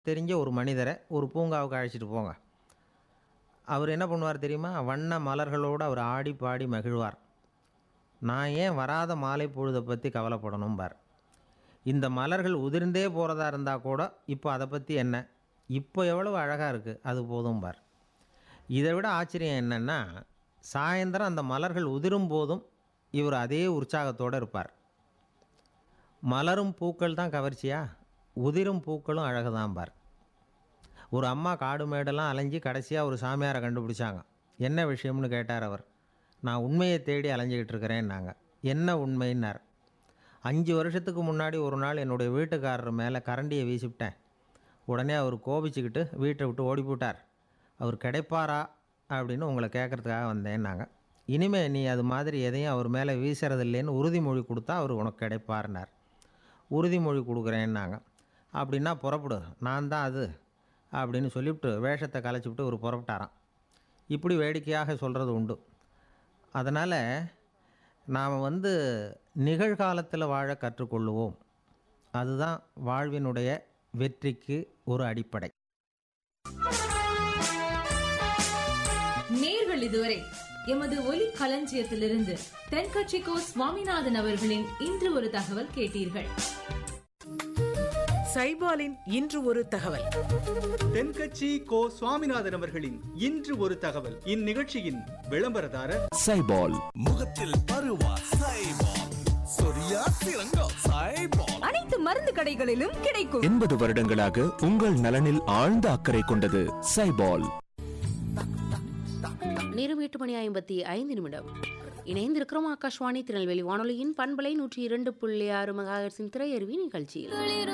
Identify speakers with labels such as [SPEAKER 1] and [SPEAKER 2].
[SPEAKER 1] தெரிஞ்ச ஒரு மனிதரை ஒரு பூங்காவுக்கு அழைச்சிட்டு போங்க அவர் என்ன பண்ணுவார் தெரியுமா வண்ண மலர்களோடு அவர் ஆடி பாடி மகிழ்வார் நான் ஏன் வராத மாலை பொழுதை பற்றி கவலைப்படணும் பார் இந்த மலர்கள் உதிர்ந்தே போகிறதா இருந்தால் கூட இப்போ அதை பற்றி என்ன இப்போ எவ்வளவு அழகாக இருக்குது அது போதும் பார் இதை விட ஆச்சரியம் என்னென்னா சாயந்தரம் அந்த மலர்கள் உதிரும் போதும் இவர் அதே உற்சாகத்தோடு இருப்பார் மலரும் பூக்கள் தான் கவர்ச்சியா உதிரும் பூக்களும் அழகு தான் பார் ஒரு அம்மா காடு மேடெல்லாம் அலைஞ்சி கடைசியாக ஒரு சாமியாரை கண்டுபிடிச்சாங்க என்ன விஷயம்னு கேட்டார் அவர் நான் உண்மையை தேடி அலைஞ்சிக்கிட்டு இருக்கிறேன்னாங்க என்ன உண்மைன்னார் அஞ்சு வருஷத்துக்கு முன்னாடி ஒரு நாள் என்னுடைய வீட்டுக்காரர் மேலே கரண்டியை வீசிவிட்டேன் உடனே அவர் கோபிச்சுக்கிட்டு வீட்டை விட்டு ஓடி போட்டார் அவர் கிடைப்பாரா அப்படின்னு உங்களை கேட்குறதுக்காக வந்தேன்னாங்க இனிமே நீ அது மாதிரி எதையும் அவர் மேலே வீசுறதில்லைன்னு உறுதிமொழி கொடுத்தா அவர் உனக்கு கிடைப்பாருனார் உறுதிமொழி கொடுக்குறேன்னாங்க அப்படின்னா புறப்படு நான் தான் அது அப்படின்னு சொல்லிவிட்டு வேஷத்தை கலைச்சிவிட்டு ஒரு புறப்பட்டாராம் இப்படி வேடிக்கையாக சொல்கிறது உண்டு அதனால் நாம் வந்து நிகழ்காலத்தில் வாழ கற்றுக்கொள்ளுவோம் அதுதான் வாழ்வினுடைய வெற்றிக்கு ஒரு அடிப்படை
[SPEAKER 2] நேர்கள் இதுவரை எமது ஒலி களஞ்சியத்திலிருந்து தென்கட்சிக்கோ சுவாமிநாதன் அவர்களின் இன்று ஒரு தகவல் கேட்டீர்கள்
[SPEAKER 3] சைபாலின் இன்று ஒரு தகவல்
[SPEAKER 4] தென்கட்சி கோ சுவாமிநாதன் அவர்களின் இன்று ஒரு தகவல் இந்நிகழ்ச்சியின் விளம்பரதாரர்
[SPEAKER 5] சைபால்
[SPEAKER 6] முகத்தில் பருவா சைபால் சொரியா சிறங்கோ சைபால்
[SPEAKER 7] அனைத்து மருந்து கடைகளிலும் கிடைக்கும்
[SPEAKER 5] எண்பது வருடங்களாக உங்கள் நலனில் ஆழ்ந்த அக்கறை கொண்டது சைபால்
[SPEAKER 8] நேரம் எட்டு மணி ஐம்பத்தி ஐந்து நிமிடம் இணைந்திருக்கிறோம் ஆகாஷ்வாணி திருநெல்வேலி வானொலியின் பண்பலை நூற்றி இரண்டு புள்ளி ஆறு மெகாஹெர்ட்ஸின் திரையருவி நிகழ்ச்சியில்